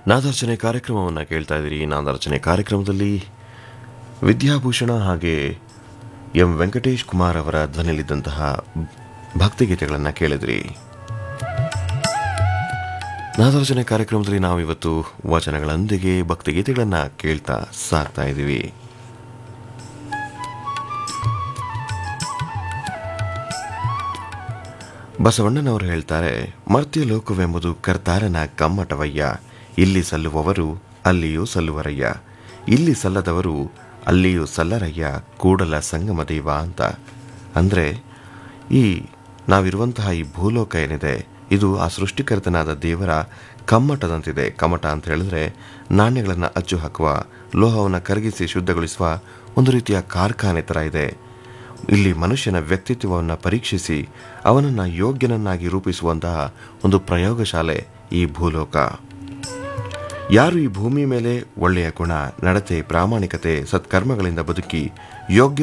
ನಾದರ್ಚನೆ ಕಾರ್ಯಕ್ರಮವನ್ನು ಕೇಳ್ತಾ ಇದ್ದೀರಿ ನಾದರ್ಚನೆ ಕಾರ್ಯಕ್ರಮದಲ್ಲಿ ವಿದ್ಯಾಭೂಷಣ ಹಾಗೆ ಎಂ ವೆಂಕಟೇಶ್ ಕುಮಾರ್ ಅವರ ಧ್ವನಿಯಲ್ಲಿದ್ದಂತಹ ಭಕ್ತಿಗೀತೆಗಳನ್ನು ಕೇಳಿದ್ರಿ ನಾದರ್ಚನೆ ಕಾರ್ಯಕ್ರಮದಲ್ಲಿ ನಾವು ಇವತ್ತು ವಚನಗಳೊಂದಿಗೆ ಭಕ್ತಿಗೀತೆಗಳನ್ನು ಕೇಳ್ತಾ ಸಾಕ್ತಾ ಇದ್ದೀವಿ ಬಸವಣ್ಣನವರು ಹೇಳ್ತಾರೆ ಮರ್ತ್ಯ ಲೋಕವೆಂಬುದು ಕರ್ತಾರನ ಕಮ್ಮಟವಯ್ಯ ಇಲ್ಲಿ ಸಲ್ಲುವವರು ಅಲ್ಲಿಯೂ ಸಲ್ಲುವರಯ್ಯ ಇಲ್ಲಿ ಸಲ್ಲದವರು ಅಲ್ಲಿಯೂ ಸಲ್ಲರಯ್ಯ ಕೂಡಲ ಸಂಗಮ ದೇವ ಅಂತ ಅಂದರೆ ಈ ನಾವಿರುವಂತಹ ಈ ಭೂಲೋಕ ಏನಿದೆ ಇದು ಆ ಸೃಷ್ಟಿಕರ್ತನಾದ ದೇವರ ಕಮ್ಮಟದಂತಿದೆ ಕಮ್ಮಟ ಅಂತ ಹೇಳಿದ್ರೆ ನಾಣ್ಯಗಳನ್ನು ಅಚ್ಚು ಹಾಕುವ ಲೋಹವನ್ನು ಕರಗಿಸಿ ಶುದ್ಧಗೊಳಿಸುವ ಒಂದು ರೀತಿಯ ಕಾರ್ಖಾನೆ ಥರ ಇದೆ ಇಲ್ಲಿ ಮನುಷ್ಯನ ವ್ಯಕ್ತಿತ್ವವನ್ನು ಪರೀಕ್ಷಿಸಿ ಅವನನ್ನು ಯೋಗ್ಯನನ್ನಾಗಿ ರೂಪಿಸುವಂತಹ ಒಂದು ಪ್ರಯೋಗಶಾಲೆ ಈ ಭೂಲೋಕ ಯಾರು ಈ ಭೂಮಿ ಮೇಲೆ ಒಳ್ಳೆಯ ಗುಣ ನಡತೆ ಪ್ರಾಮಾಣಿಕತೆ ಸತ್ಕರ್ಮಗಳಿಂದ ಬದುಕಿ ಯೋಗ್ಯ